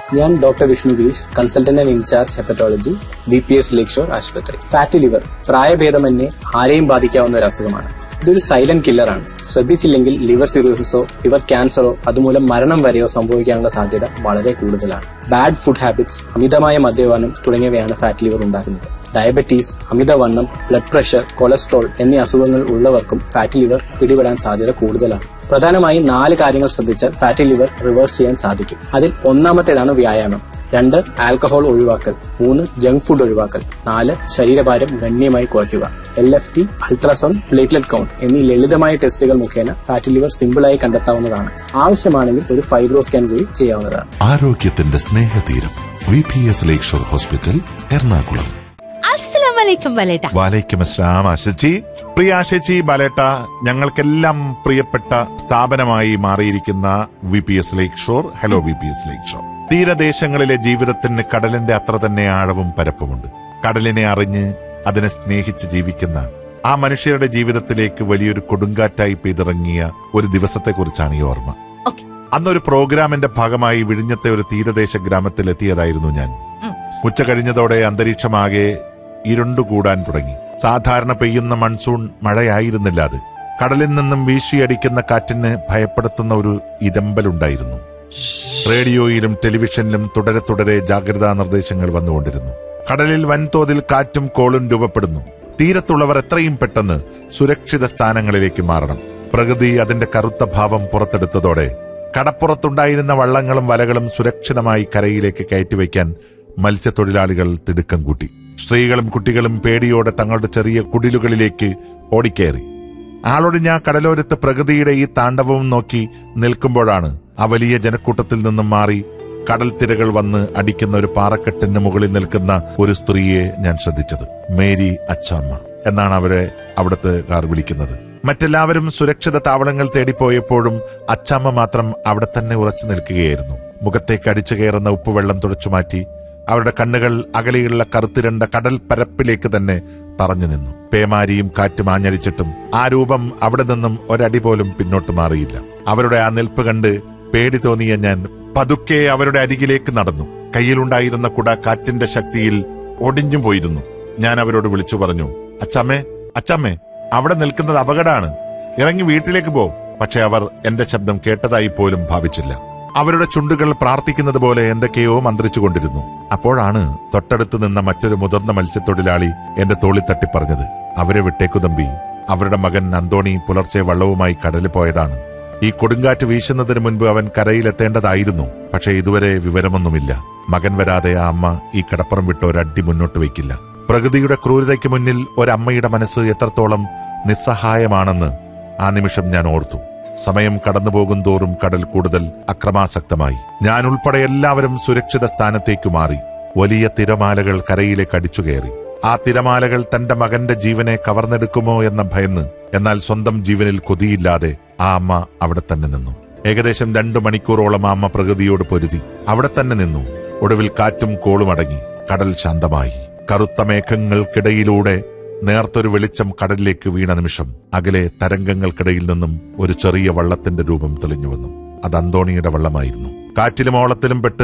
ഞാൻ doctor Vishnu Girish consultant and in charge hepatology B P S Lakeshore ആശുപത്രി fatty liver പ്രായഭേദമന്യേ ആരെയും ബാധിക്കാവുന്ന ഒരു അസുഖമാണ് ഇതൊരു സൈലന്റ് കില്ലറാണ് ശ്രദ്ധിച്ചില്ലെങ്കിൽ ലിവർ സിറോസിസോ ലിവർ ക്യാൻസറോ അതുമൂലം മരണം വരെയോ സംഭവിക്കാനുള്ള സാധ്യത വളരെ കൂടുതലാണ് ബാഡ് ഫുഡ് ഹാബിറ്റ്സ് അമിതമായ മദ്യപാനം തുടങ്ങിയവയാണ് ഫാറ്റ് ലിവർ ഉണ്ടാക്കുന്നത് ഡയബറ്റീസ് അമിതവണ്ണം ബ്ലഡ് പ്രഷർ കൊളസ്ട്രോൾ എന്നീ അസുഖങ്ങൾ ഉള്ളവർക്കും ഫാറ്റി ലിവർ പിടിപെടാൻ സാധ്യത കൂടുതലാണ് പ്രധാനമായും നാല് കാര്യങ്ങൾ ശ്രദ്ധിച്ചാൽ ഫാറ്റി ലിവർ റിവേഴ്സ് ചെയ്യാൻ സാധിക്കും അതിൽ ഒന്നാമത്തേതാണ് വ്യായാമം രണ്ട് ആൽക്കഹോൾ ഒഴിവാക്കൽ മൂന്ന് ജങ്ക് ഫുഡ് ഒഴിവാക്കൽ നാല് ശരീരഭാരം ഗണ്യമായി കുറയ്ക്കുക L F T ultrasound platelet count എന്നീ ലളിതമായ ടെസ്റ്റുകൾ മുഖേന ഫാറ്റി ലിവർ സിമ്പിളായി കണ്ടെത്താവുന്നതാണ് ആവശ്യമാണെങ്കിൽ ഒരു ഫൈബ്രോ സ്കാൻ കൂടി ചെയ്യാവുന്നതാണ് ആരോഗ്യത്തിന്റെ സ്നേഹതീരം V P S Lakeshore hospital Ernakulam അസ്സലാമലൈക്കും വലേട്ട വാലേക്കും അസ്ലാം ആശച്ചി പ്രിയ ആശച്ചി ബാലേട്ട ഞങ്ങൾക്കെല്ലാം പ്രിയപ്പെട്ട സ്ഥാപനമായി മാറിയിരിക്കുന്ന V P S Lakeshore hello V P S Lakeshore തീരദേശങ്ങളിലെ ജീവിതത്തിന് കടലിന്റെ അത്ര തന്നെ ആഴവും പരപ്പുമുണ്ട് കടലിനെ അറിഞ്ഞ് അതിനെ സ്നേഹിച്ച് ജീവിക്കുന്ന ആ മനുഷ്യരുടെ ജീവിതത്തിലേക്ക് വലിയൊരു കൊടുങ്കാറ്റായി പെയ്തിറങ്ങിയ ഒരു ദിവസത്തെക്കുറിച്ചാണ് ഈ ഓർമ്മ ഓക്കെ അന്നൊരു പ്രോഗ്രാമിന്റെ ഭാഗമായി വിഴിഞ്ഞത്തെ ഒരു തീരദേശ ഗ്രാമത്തിൽ എത്തിയതായിരുന്നു ഞാൻ ഉം. ഉച്ച കഴിഞ്ഞതോടെ അന്തരീക്ഷമാകെ ഇരുണ്ടുകൂടാൻ തുടങ്ങി സാധാരണ പെയ്യുന്ന മൺസൂൺ മഴയായിരുന്നില്ല അത് കടലിൽ നിന്നും വീശിയടിക്കുന്ന കാറ്റിന് ഭയപ്പെടുത്തുന്ന ഒരു ഇരമ്പലുണ്ടായിരുന്നു റേഡിയോയിലും ടെലിവിഷനിലും തുടരെ തുടരെ ജാഗ്രതാ നിർദ്ദേശങ്ങൾ വന്നുകൊണ്ടിരുന്നു കടലിൽ വൻതോതിൽ കാറ്റും കോളും രൂപപ്പെടുന്നു തീരത്തുള്ളവർ എത്രയും പെട്ടെന്ന് സുരക്ഷിത സ്ഥാനങ്ങളിലേക്ക് മാറണം പ്രകൃതി അതിന്റെ കറുത്ത ഭാവം പുറത്തെടുത്തതോടെ കടപ്പുറത്തുണ്ടായിരുന്ന വള്ളങ്ങളും വലകളും സുരക്ഷിതമായി കരയിലേക്ക് കയറ്റിവെക്കാൻ മത്സ്യത്തൊഴിലാളികൾ തിടുക്കം കൂട്ടി സ്ത്രീകളും കുട്ടികളും പേടിയോടെ തങ്ങളുടെ ചെറിയ കുടിലുകളിലേക്ക് ഓടിക്കയറി ആളൊഴിഞ്ഞ കടലോരത്ത് പ്രകൃതിയുടെ ഈ താണ്ഡവവും നോക്കി നിൽക്കുമ്പോഴാണ് ആ വലിയ ജനക്കൂട്ടത്തിൽ നിന്നും മാറി കടൽ തിരകൾ വന്ന് അടിക്കുന്ന ഒരു പാറക്കെട്ടിന് മുകളിൽ നിൽക്കുന്ന ഒരു സ്ത്രീയെ ഞാൻ ശ്രദ്ധിച്ചത് മേരി അച്ചാമ്മ എന്നാണ് അവരെ അവിടുത്തെ കാർ വിളിക്കുന്നത് മറ്റെല്ലാവരും സുരക്ഷിത താവളങ്ങൾ തേടിപ്പോയപ്പോഴും അച്ചാമ്മ മാത്രം അവിടെ തന്നെ ഉറച്ചു നിൽക്കുകയായിരുന്നു മുഖത്തേക്ക് അടിച്ചു കയറുന്ന ഉപ്പുവെള്ളം തുടച്ചുമാറ്റി അവരുടെ കണ്ണുകൾ അകലെയുള്ള കറുത്തിരണ്ട കടൽ പരപ്പിലേക്ക് തന്നെ തറഞ്ഞു നിന്നു പേമാരിയും കാറ്റും ആഞ്ഞടിച്ചിട്ടും ആ രൂപം അവിടെ നിന്നും ഒരടി പോലും പിന്നോട്ട് മാറിയില്ല അവരുടെ ആ നിൽപ്പ് കണ്ട് പേടി തോന്നിയ ഞാൻ പതുക്കെ അവരുടെ അരികിലേക്ക് നടന്നു കയ്യിലുണ്ടായിരുന്ന കുട കാറ്റിന്റെ ശക്തിയിൽ ഒടിഞ്ഞു പോയിരുന്നു ഞാൻ അവരോട് വിളിച്ചു പറഞ്ഞു അച്ചമ്മേ അച്ചമ്മേ അവിടെ നിൽക്കുന്നത് അപകടമാണ് ഇറങ്ങി വീട്ടിലേക്ക് പോ പക്ഷെ അവർ എന്റെ ശബ്ദം കേട്ടതായി പോലും ഭാവിച്ചില്ല അവരുടെ ചുണ്ടുകൾ പ്രാർത്ഥിക്കുന്നത് പോലെ എന്തൊക്കെയോ മന്ത്രിച്ചുകൊണ്ടിരുന്നു അപ്പോഴാണ് തൊട്ടടുത്ത് നിന്ന മറ്റൊരു മുതിർന്ന മത്സ്യത്തൊഴിലാളി എന്റെ തോളിൽ തട്ടി പറഞ്ഞത് അവരെ വിട്ടേക്കു തമ്പി അവരുടെ മകൻ അന്തോണി പുലർച്ചെ വള്ളവുമായി കടലിൽ പോയതാണ് ഈ കൊടുങ്കാറ്റ് വീശുന്നതിന് മുൻപ് അവൻ കരയിലെത്തേണ്ടതായിരുന്നു പക്ഷെ ഇതുവരെ വിവരമൊന്നുമില്ല മകൻ വരാതെ ആ അമ്മ ഈ കടപ്പുറം വിട്ട് ഒരടി മുന്നോട്ട് വയ്ക്കില്ല പ്രകൃതിയുടെ ക്രൂരതയ്ക്ക് മുന്നിൽ ഒരമ്മയുടെ മനസ്സ് എത്രത്തോളം നിസ്സഹായമാണെന്ന് ആ നിമിഷം ഞാൻ ഓർത്തു സമയം കടന്നുപോകും തോറും കടൽ കൂടുതൽ അക്രമാസക്തമായി ഞാൻ ഉൾപ്പെടെ എല്ലാവരും സുരക്ഷിത സ്ഥാനത്തേക്ക് മാറി വലിയ തിരമാലകൾ കരയിലേക്ക് അടിച്ചുകയറി ആ തിരമാലകൾ തന്റെ മകന്റെ ജീവനെ കവർന്നെടുക്കുമോ എന്ന ഭയന്ന് എന്നാൽ സ്വന്തം ജീവനിൽ കൊതിയില്ലാതെ ആ അമ്മ അവിടെ തന്നെ നിന്നു ഏകദേശം രണ്ടു മണിക്കൂറോളം ആ അമ്മ പ്രകൃതിയോട് പൊരുതി അവിടെ തന്നെ നിന്നു ഒടുവിൽ കാറ്റും കോളും അടങ്ങി കടൽ ശാന്തമായി കറുത്ത മേഘങ്ങൾക്കിടയിലൂടെ നേർത്തൊരു വെളിച്ചം കടലിലേക്ക് വീണ നിമിഷം അകലെ തരംഗങ്ങൾക്കിടയിൽ നിന്നും ഒരു ചെറിയ വള്ളത്തിന്റെ രൂപം തെളിഞ്ഞു വന്നു അത് അന്തോണിയുടെ വള്ളമായിരുന്നു കാറ്റിലും ഓളത്തിലും പെട്ട്